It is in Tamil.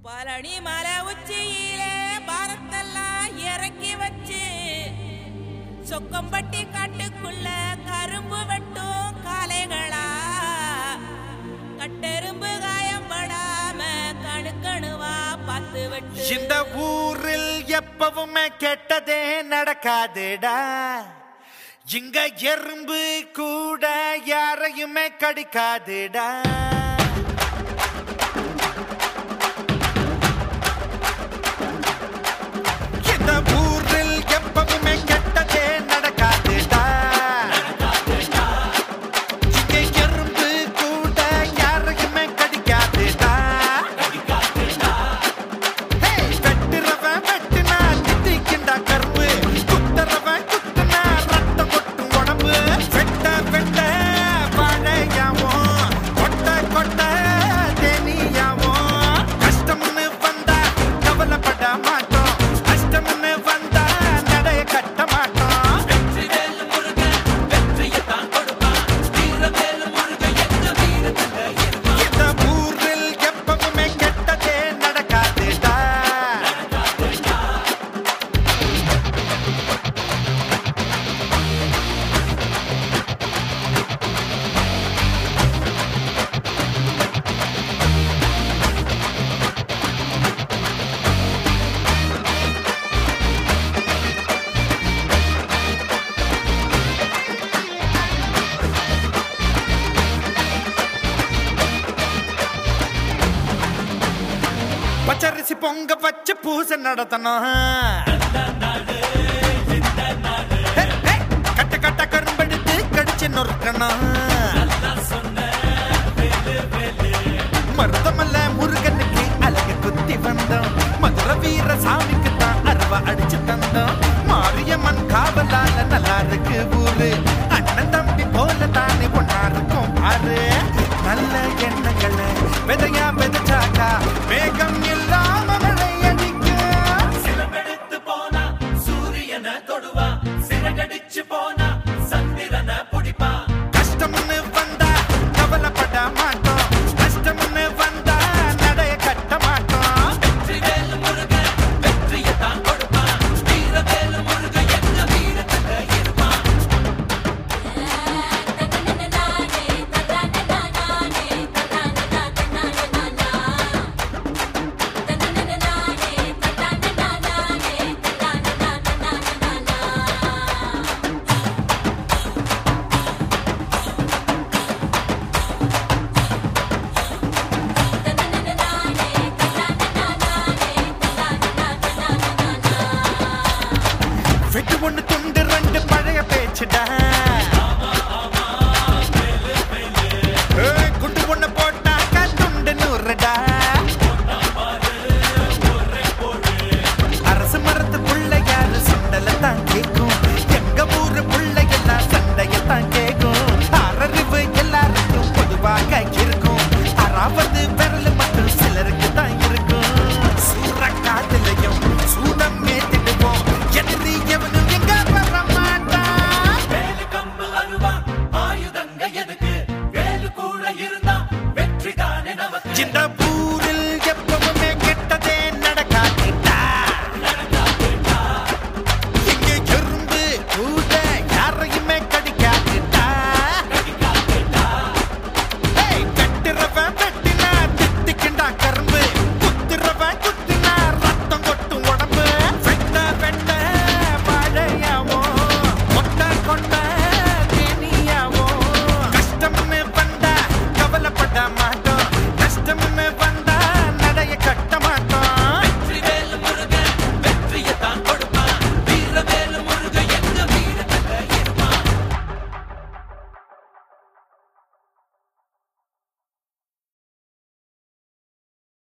பழனி மலை உச்சியிலே பாரத்தெல்லாம் இறக்கி வச்சு சொக்கம்பட்டி காட்டுக்குள்ள கரும்பு வெட்டும் காளைகளா கட்டெரும்பு காயப்படாம கணுக்கணுவா பார்த்து வெட்டு இந்த ஊரில் எப்பவுமே கெட்டதே நடக்காதுடா இங்க எறும்பு கூட யாரையுமே கடிக்காதுடா இந்த ஊரில் எப்பவுமே கெட்டதே நடக்காதுடா இங்க எறும்பு கூட யாரையுமே கடிக்காதுடா வெட்டுறவன் வெட்டுனா திட்டிக்கிண்டா கரும்பு குத்துறவன் குத்துனா ரத்தம் கொட்டும் உடம்பு வெட்ட வெட்ட வாழையாவும் கொட்ட கொட்ட தேனியாவும் கஷ்டம்னு வந்தா கவலைப்பட மாட்டோம் கஷ்டம்னு வந்தா நடைய கட்ட மாட்டோம் இந்த ஊரில் எப்பவுமே கெட்டதே நடக்காதுடா பச்சரிசி பொங்க வச்சு பூசை நடத்தணும் ஹே, ஹே, கட்ட கட்ட கரும்பெடுத்து கடிச்சு நொறுக்கணும் மருதமல்ல முருகனுக்கு அழகு குத்தி வந்தோம் மதுர வீர சாமிக்கு தான் அருவா அடிச்சு தந்தோம் மாரியம்மன் காவலால நல்லா இருக்கு ஊரு அண்ணன் தம்பி போல தானே ஒன்னா இருக்கும் பாரு நல்ல எண்ணங்களை விதையா விதைச்சாக்கா வேகம் இல்லாம மழை அடிக்கும் சிலமெடுத்து போனா சூரியனை தொடுவா சிறகடிச்சு போனா சந்திரனை புடிப்பா கஷ்டம்னு வந்தா கவலைப்பட மாட்டோம் கஷ்டம்னு வந்தா நடைய கட்ட மாட்டோம் வெற்றிவேல் முருகன் வெற்றியை தான் கொடுப்பான் வீரவேல் முருகன் எங்க வீரத்துல இருப்பான் வெட்டு ஒண்ணு துண்டு ரெண்டு பழைய பேச்சுடா